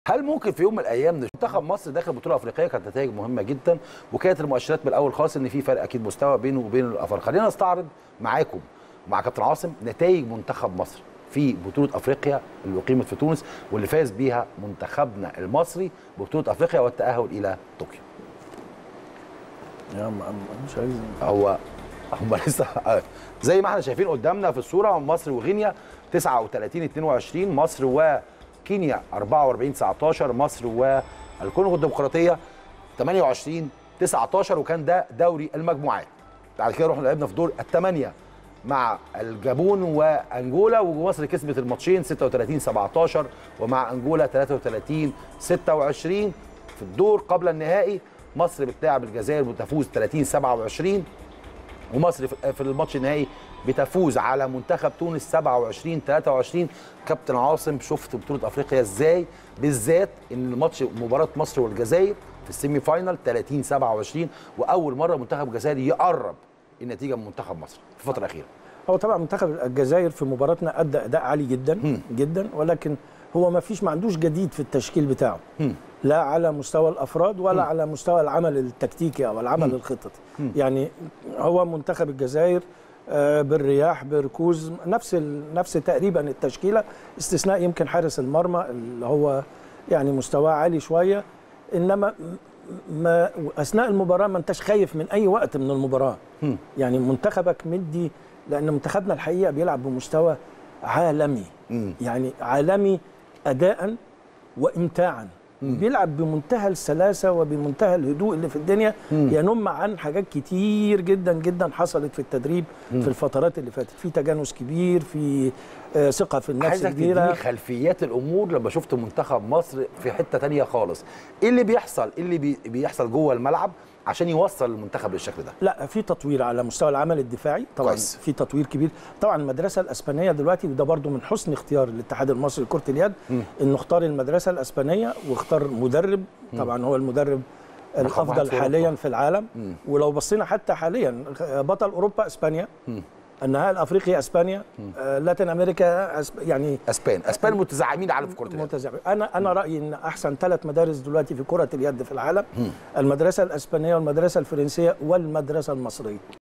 هل ممكن في يوم من الايام منتخب مصر داخل بطوله افريقيه كانت نتائج مهمه جدا وكانت المؤشرات من الاول خالص ان في فرق اكيد مستوى بينه وبين الافارقه خلينا نستعرض معاكم مع كابتن عاصم نتائج منتخب مصر في بطوله افريقيا اللي اقيمت في تونس واللي فاز بيها منتخبنا المصري ببطوله افريقيا والتاهل الى طوكيو يا عم مش عايز هو هم لسه زي ما احنا شايفين قدامنا في الصوره مصر وغينيا 39 22 مصر وكينيا 44 19 مصر والكونغو الديمقراطيه 28 19 وكان ده دوري المجموعات بعد كده رحنا لعبنا في دور الثمانيه مع الجابون وانجولا ومصر كسبت الماتشين 36 17 ومع انجولا 33 26 في الدور قبل النهائي مصر بتلاعب الجزائر وتفوز 30 27 ومصر في الماتش النهائي بتفوز على منتخب تونس 27 23 كابتن عاصم شفت بطوله افريقيا ازاي بالذات ان الماتش مباراه مصر والجزائر في السيمي فاينال 30 27 واول مره منتخب الجزائر يقرب النتيجه من منتخب مصر في الفتره الاخيره هو طبعا منتخب الجزائر في مباراتنا ادى اداء عالي جدا هم. جدا ولكن هو ما فيش ما عندوش جديد في التشكيل بتاعه هم. لا على مستوى الافراد ولا على مستوى العمل التكتيكي او العمل الخططي يعني هو منتخب الجزائر آه، بالرياح بركوز نفس ال- نفس تقريبا التشكيله استثناء يمكن حارس المرمى اللي هو يعني مستواه عالي شويه انما ما اثناء المباراه ما انتش خايف من اي وقت من المباراه هم. يعني منتخبك مدي لان منتخبنا الحقيقه بيلعب بمستوى عالمي مم. يعني عالمي اداء وامتاعا بيلعب بمنتهى السلاسه وبمنتهى الهدوء اللي في الدنيا ينم عن حاجات كتير جدا جدا حصلت في التدريب في الفترات اللي فاتت في تجانس كبير في آه، ثقه في النفس عايزك كبيره تديني خلفيات الامور لما شفت منتخب مصر في حته تانية خالص ايه اللي بيحصل ايه اللي بي- بيحصل جوه الملعب عشان يوصل المنتخب للشكل ده لا في تطوير على مستوى العمل الدفاعي طبعا كويس. في تطوير كبير طبعا المدرسه الاسبانيه دلوقتي وده برضو من حسن اختيار الاتحاد المصري لكره اليد انه اختار المدرسه الاسبانيه واختار مدرب طبعا هو المدرب واحد الافضل في حاليا أوروبا. في العالم ولو بصينا حتى حاليا بطل اوروبا اسبانيا النهائي الافريقي اسبانيا آه، لاتين امريكا أسب... يعني اسبان اسبان متزعمين على في كره اليد متزعم انا انا رايي ان احسن ثلاث مدارس دلوقتي في كره اليد في العالم المدرسه الاسبانيه والمدرسه الفرنسيه والمدرسه المصريه